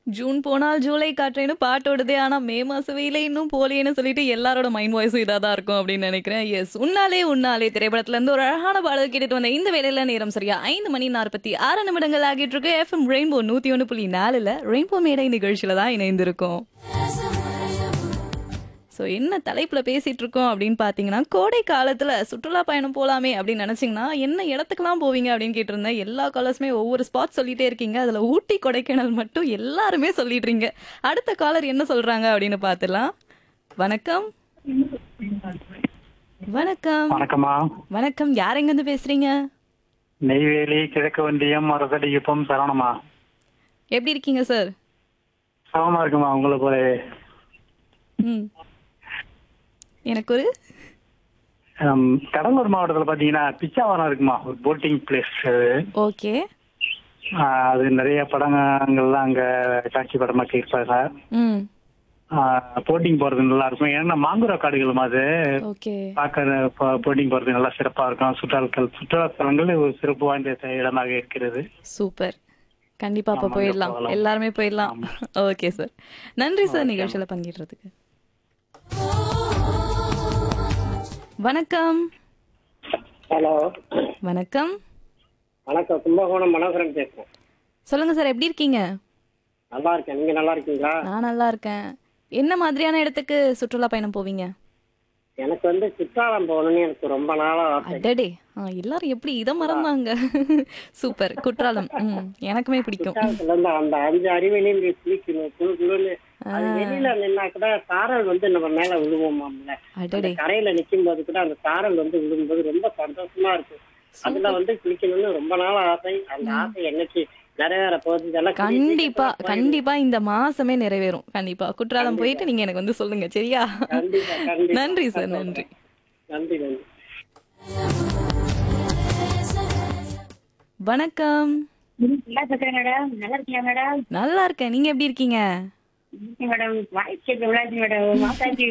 June போனால் ஜூலை காற்றேன்னு பாட்டு ஓடுதே ஆனா மே மாச வெயில இன்னும் போலேன்னு சொல்லிட்டு எல்லாரோட மைண்ட் வாய்ஸும் இதாக தான் இருக்கும் அப்படின்னு நினைக்கிறேன் எஸ் உன்னாலே உன்னாலே திரைப்படத்துல இருந்து ஒரு அழகான பாடல் கேட்டுட்டு வந்த இந்த வேலையில நேரம் சரியா ஐந்து மணி நாற்பத்தி ஆறு நிமிடங்கள் ஆகிட்டு இருக்கு எஃப்எம் ரெயின்போ நூத்தி ஒன்று புள்ளி நாலுல ரெயின்போ மேடை நிகழ்ச்சியில தான் இணைந்திருக்கோம் ஸோ என்ன தலைப்புல பேசிட்டு இருக்கோம் அப்படின்னு பார்த்தீங்கன்னா கோடை காலத்துல சுற்றுலா பயணம் போலாமே அப்படின்னு நினைச்சீங்கன்னா என்ன இடத்துக்குலாம் போவீங்க அப்படின்னு கேட்டிருந்தேன் எல்லா காலர்ஸுமே ஒவ்வொரு ஸ்பாட் சொல்லிட்டே இருக்கீங்க அதுல ஊட்டி கொடைக்கானல் மட்டும் எல்லாருமே சொல்லிடுறீங்க அடுத்த காலர் என்ன சொல்றாங்க அப்படின்னு பார்த்துலாம் வணக்கம் வணக்கம் வணக்கம்மா வணக்கம் யார் எங்க இருந்து பேசுறீங்க நெய்வேலி கிழக்கு வண்டியம் அரசடிக்குப்பம் சரவணமா எப்படி இருக்கீங்க சார் சகமா இருக்குமா உங்களை போலவே ம் எனக்கு ஒரு ஹம், கடலூர் மாவட்டத்துல பாத்தீங்கன்னா பிச்சாவரம் இருக்குமா ஒரு போட்டிங் பிளேஸ் ஓகே அது நிறைய படங்கள்லாம் அங்க காட்சி படமாக்கி இருப்பாங்க ம் போட்டிங் போறது நல்லா இருக்கும் ஏன்னா மாங்குரா காடுகளும் அது ஓகே பார்க்க போட்டிங் போறது நல்லா சிறப்பா இருக்கும் சுற்றுலாக்கள் சுற்றுலா தலங்கள் ஒரு சிறப்பு வாய்ந்த இடமாக இருக்கிறது சூப்பர் கண்டிப்பா அப்ப ஆமாங்க, போயிடலாம் போகலாம். எல்லாருமே போயிடலாம் ஓகே சார் நன்றி சார் நிகழ்ச்சியில பங்கேற்றதுக்கு வணக்கம் ஹலோ வணக்கம் வணக்கம் கும்பகோணம் மனோகரன் பேசுறேன் சொல்லுங்க சார் எப்படி இருக்கீங்க நல்லா இருக்கேன் நீங்க நல்லா இருக்கீங்களா நான் நல்லா இருக்கேன் என்ன மாதிரியான இடத்துக்கு சுற்றுலா பயணம் போவீங்க எனக்கு வந்து குற்றாலம் போகணும்னு எனக்கு ரொம்ப நாளா ஆசை அடடே ஆ, எல்லாரும் எப்படி இதை மறந்தாங்க சூப்பர் குற்றாலம் ம் எனக்குமே பிடிக்கும் குற்றாலத்துல இருந்து அந்த அஞ்சு அறிவிலையும் குளிக்கணும் குழு குழுன்னு அது வெளியில நின்னா கூட சாரல் வந்து நம்ம மேல விழுவோமாம்ல அந்த அடடே கரையில நிக்கும் போது கூட அந்த சாரல் வந்து விழும்போது ரொம்ப சந்தோஷமா இருக்கும் அதுல வந்து குளிக்கணும்னு ரொம்ப நாள் ஆசை அந்த ஆசை என்னைக்கு நிறைவேற போகுது இதெல்லாம் கூடிய கண்டிப்பா சீக்கிரத்துல கண்டிப்பா இந்த மாசமே நிறைவேறும் கண்டிப்பா குற்றாலம் போயிட்டு நீங்க எனக்கு வந்து சொல்லுங்க சரியா கண்டிப்பா கண்டிப்பா நன்றி சார் நன்றி நன்றி நன்றி வணக்கம் நல்லா இருக்கேன் மேடம் நல்லா இருக்கீங்க மேடம் நல்லா இருக்கேன் நீங்க எப்படி இருக்கீங்க இருக்கேன் மேடம் வாய்ஸ் கேட்க விளையாட்டு மேடம் மாசாஜி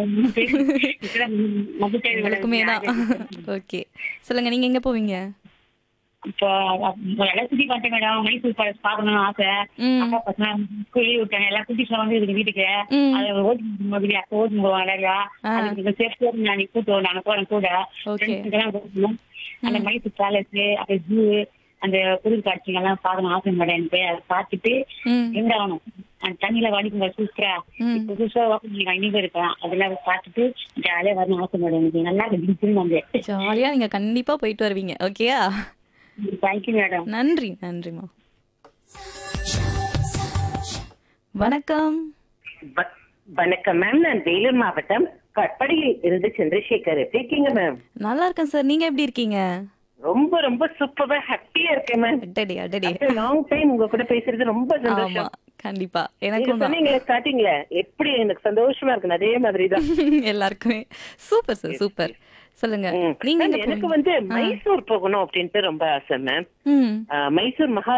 உங்களுக்குமே தான் ஓகே சொல்லுங்க நீங்க எங்க போவீங்க இப்போ எல்லாம் சுத்தி பார்த்தேன் மேடம் மைசூர் பேலஸ் பார்க்கணும்னு ஆசை ம் அப்பா பசங்க ஸ்கூல் விட்டாங்க எல்லாம் குட்டிஸ்லாம் வந்து இருக்கு வீட்டுக்கு ம் அதை ஓட்டு போகுது அப்போ ஓட்டு போவாங்க நிறையா ஆ. அதுக்கு சேஃப்டியா நான் கூட்டு நான் போறேன் கூட ஓகே Friends எல்லாம் கூப்பிடணும். அந்த மைசூர் பேலஸ் அந்த ஜூ அந்த குளிர் காட்சிகள் எல்லாம் பார்க்கணும் ஆசை மேடம் எனக்கு அதை பார்த்துட்டு ம் எங்க ஆகணும் அந்த தண்ணியில வடிக்குங்க சூப்பரா ம். இப்ப புதுசா ஓப்பன் பண்ணி இனிமே இருக்கலாம் அதெல்லாம் பார்த்துட்டு ஜாலியா வரணும் ஆசை மேடம் எனக்கு நல்லா இருக்கு திரும்ப ஜாலியா நீங்க கண்டிப்பா போயிட்டு வருவீங்க ஓகேயா தேங்க்யூ மேடம் நன்றி நன்றிமா வணக்கம் வ- வணக்கம் மேம் நான் வேலூர் மாவட்டம் கட்படியில் இருந்து சந்திரசேகர் எப்படி இருக்கீங்க மேம் நல்லா இருக்கேன் சார் நீங்க எப்படி இருக்கீங்க ரொம்ப ரொம்ப சூப்பரா ஹாப்பியா இருக்கேன் மேம் அடடே அடடே லாங் டைம் உங்க கூட பேசுறது ரொம்ப ஆமா சந்தோஷம் கண்டிப்பா நீங்க எனக்கும் தான் சொன்னீங்களே ஸ்டார்டிங்ல எப்படி எனக்கு சந்தோஷமா இருக்கு அதே மாதிரி தான் எல்லாருக்குமே சூப்பர் சார் சூப்பர் சொல்லுங்க ம். நீங்க மேம், எங்க எனக்கு போவீங்க? வந்து ஆ. மைசூர் போகணும் அப்படின்ட்டு ரொம்ப ஆசை மேம் ம் மைசூர் மகா